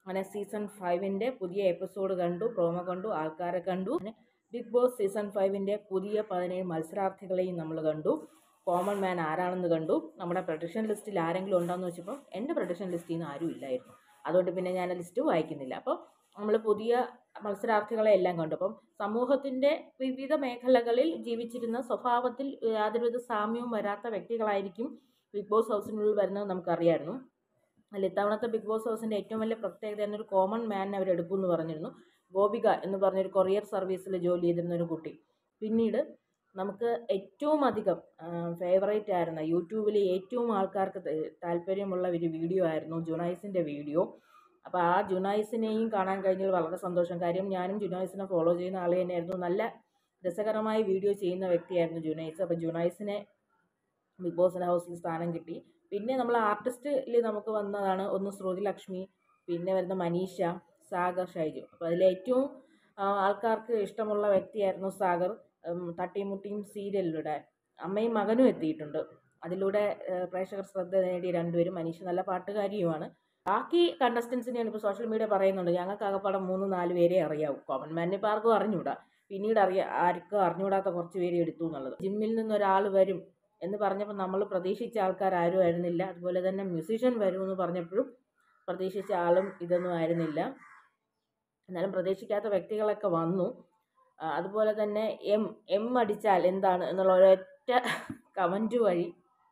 അങ്ങനെ സീസൺ ഫൈവിൻ്റെ പുതിയ എപ്പിസോഡ് കണ്ടു പ്രോമോ കണ്ടു ആൾക്കാരെ കണ്ടു അങ്ങനെ ബിഗ് ബോസ് സീസൺ ഫൈവിൻ്റെ പുതിയ പതിനേഴ് മത്സരാർത്ഥികളെയും നമ്മൾ കണ്ടു കോമൺ മാൻ ആരാണെന്ന് കണ്ടു നമ്മുടെ പ്രൊഡിക്ഷൻ ലിസ്റ്റിൽ ആരെങ്കിലും ഉണ്ടോയെന്ന് വെച്ചപ്പോൾ എൻ്റെ പ്രൊഡിക്ഷൻ ലിസ്റ്റിൽ നിന്ന് ആരും ഇല്ലായിരുന്നു അതുകൊണ്ട് പിന്നെ ഞാൻ ലിസ്റ്റ് വായിക്കുന്നില്ല അപ്പോൾ നമ്മൾ പുതിയ മത്സരാർത്ഥികളെ എല്ലാം കണ്ടു അപ്പം സമൂഹത്തിൻ്റെ വിവിധ മേഖലകളിൽ ജീവിച്ചിരുന്ന സ്വഭാവത്തിൽ യാതൊരുവിധ സാമ്യവും വരാത്ത വ്യക്തികളായിരിക്കും ബിഗ് ബോസ് ഹൗസിനുള്ളിൽ വരുന്നത് നമുക്കറിയായിരുന്നു അല്ല ഇത്തവണത്തെ ബിഗ് ബോസ് ഹൗസിൻ്റെ ഏറ്റവും വലിയ പ്രത്യേകത തന്നെ ഒരു കോമൺ മാനിനെ അവർ എടുക്കുമെന്ന് പറഞ്ഞിരുന്നു ഗോപിക എന്ന് പറഞ്ഞൊരു കൊറിയർ സർവീസിൽ ജോലി ചെയ്തിരുന്ന ഒരു കുട്ടി പിന്നീട് നമുക്ക് ഏറ്റവും അധികം ഫേവറേറ്റ് ആയിരുന്ന യൂട്യൂബിൽ ഏറ്റവും ആൾക്കാർക്ക് ത- താല്പര്യമുള്ള ഒരു വീഡിയോ ആയിരുന്നു ജുനൈസിൻ്റെ വീഡിയോ അപ്പോൾ ആ ജുനൈസിനെയും കാണാൻ കഴിഞ്ഞതിൽ വളരെ സന്തോഷം കാര്യം ഞാനും ജുനൈസിനെ ഫോളോ ചെയ്യുന്ന ആൾ തന്നെയായിരുന്നു നല്ല രസകരമായ വീഡിയോ ചെയ്യുന്ന വ്യക്തിയായിരുന്നു ജുനൈസ് അപ്പോൾ ജുനൈസിനെ ബിഗ് ബോസിൻ്റെ ഹൗസിൽ സ്ഥാനം കിട്ടി പിന്നെ നമ്മൾ ആർട്ടിസ്റ്റിൽ നമുക്ക് വന്നതാണ് ഒന്ന് ശ്രുതി ലക്ഷ്മി പിന്നെ വരുന്ന മനീഷ സാഗർ ഷൈജു അപ്പോൾ അതിൽ ഏറ്റവും ആ, ആൾക്കാർക്ക് ഇഷ്ടമുള്ള വ്യക്തിയായിരുന്നു സാഗർ ഉം, തട്ടിയും മുട്ടിയും സീരിയലിലൂടെ അമ്മയും മകനും എത്തിയിട്ടുണ്ട് അതിലൂടെ ആ, പ്രേക്ഷകർ ശ്രദ്ധ നേടിയ രണ്ടുപേരും മനീഷ നല്ല പാട്ടുകാരിയുമാണ് ബാക്കി കണ്ടസ്റ്റൻസിനെയാണ് ഇപ്പോൾ സോഷ്യൽ മീഡിയ പറയുന്നുണ്ട് ഞങ്ങൾക്ക് ആകപ്പാടെ മൂന്ന് നാല് പേരെ അറിയാവൂ കോമൺ മാനിനെ ഇപ്പോൾ ആർക്കും അറിഞ്ഞൂടാ പിന്നീട് അറിയാം ആർക്കും അറിഞ്ഞൂടാത്ത കുറച്ച് പേര് എടുത്തു എന്നുള്ളത് ജിമ്മിൽ നിന്ന് ഒരാൾ വരും എന്ന് പറഞ്ഞപ്പോൾ നമ്മൾ പ്രതീക്ഷിച്ച ആൾക്കാർ ആരും ആയിരുന്നില്ല അതുപോലെ തന്നെ മ്യൂസീഷ്യൻ വരുമെന്ന് പറഞ്ഞപ്പോഴും പ്രതീക്ഷിച്ച ആളും ഇതൊന്നും ആയിരുന്നില്ല എന്നാലും പ്രതീക്ഷിക്കാത്ത വ്യക്തികളൊക്കെ വന്നു ആ, അതുപോലെ തന്നെ എം എം അടിച്ചാൽ എന്താണ് എന്നുള്ള ഒരൊറ്റ കമൻറ്റ് വഴി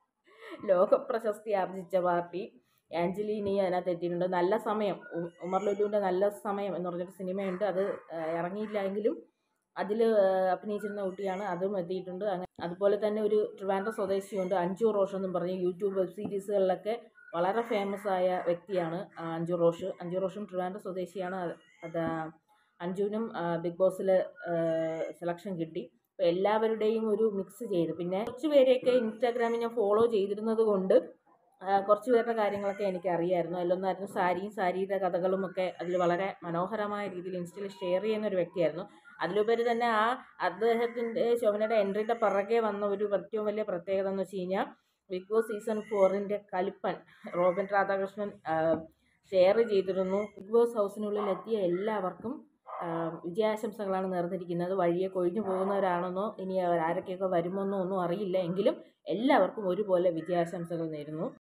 ലോക പ്രശസ്തി ആർജിച്ച പാർട്ടി ആഞ്ചലീനി അതിനകത്ത് എത്തിയിട്ടുണ്ട് നല്ല സമയം ഉ- ഉമർ ലുലുവിൻ്റെ നല്ല സമയം എന്ന് പറഞ്ഞൊരു സിനിമയുണ്ട് അത് ആ, ഇറങ്ങിയില്ല എങ്കിലും അതിൽ അഭിനയിച്ചിരുന്ന കുട്ടിയാണ് അതും എത്തിയിട്ടുണ്ട് അങ്ങനെ അതുപോലെ തന്നെ ഒരു ട്രിവാൻഡ്രം സ്വദേശിയുണ്ട് അഞ്ജു റോഷ് എന്നും പറഞ്ഞ് യൂട്യൂബ് വെബ് സീരീസുകളിലൊക്കെ വളരെ ഫേമസ് ആയ വ്യക്തിയാണ് ആ, അഞ്ജു റോഷ് അഞ്ജു റോഷും ട്രിവാൻഡ്രം സ്വദേശിയാണ് അത് അത് അഞ്ജുവിനും ആ, ബിഗ് ബോസിൽ സെലക്ഷൻ കിട്ടി അപ്പോൾ എല്ലാവരുടെയും ഒരു മിക്സ് ചെയ്ത് പിന്നെ കുറച്ച് പേരെയൊക്കെ ഇൻസ്റ്റാഗ്രാമിൽ ഞാൻ ഫോളോ ചെയ്തിരുന്നത് കൊണ്ട് ആ, കുറച്ച് പേരുടെ കാര്യങ്ങളൊക്കെ എനിക്ക് അറിയായിരുന്നു അതിലൊന്നായിരുന്നു സാരിയും സാരിയുടെ കഥകളും ഒക്കെ അതിൽ വളരെ മനോഹരമായ രീതിയിൽ ഇൻസ്റ്റയിൽ ഷെയർ ചെയ്യുന്ന ഒരു വ്യക്തിയായിരുന്നു അതിലുപരി തന്നെ ആ അദ്ദേഹത്തിൻ്റെ ശോഭനയുടെ എൻട്രിയുടെ പിറകെ വന്ന ഒരു ഏറ്റവും വലിയ പ്രത്യേകത എന്ന് വെച്ച് കഴിഞ്ഞാൽ ബിഗ് ബോസ് സീസൺ ഫോറിൻ്റെ കലിപ്പൻ റോബിൻ രാധാകൃഷ്ണൻ ഷെയർ ചെയ്തിരുന്നു ബിഗ് ബോസ് ഹൗസിനുള്ളിൽ എത്തിയ എല്ലാവർക്കും ആ, വിജയാശംസകളാണ് നേർന്നിരിക്കുന്നത് വഴിയെ കൊഴിഞ്ഞു പോകുന്നവരാണെന്നോ ഇനി അവർ ആരൊക്കെയൊക്കെ വരുമെന്നോ ഒന്നും അറിയില്ല എങ്കിലും എല്ലാവർക്കും ഒരുപോലെ വിജയാശംസകൾ നേരുന്നു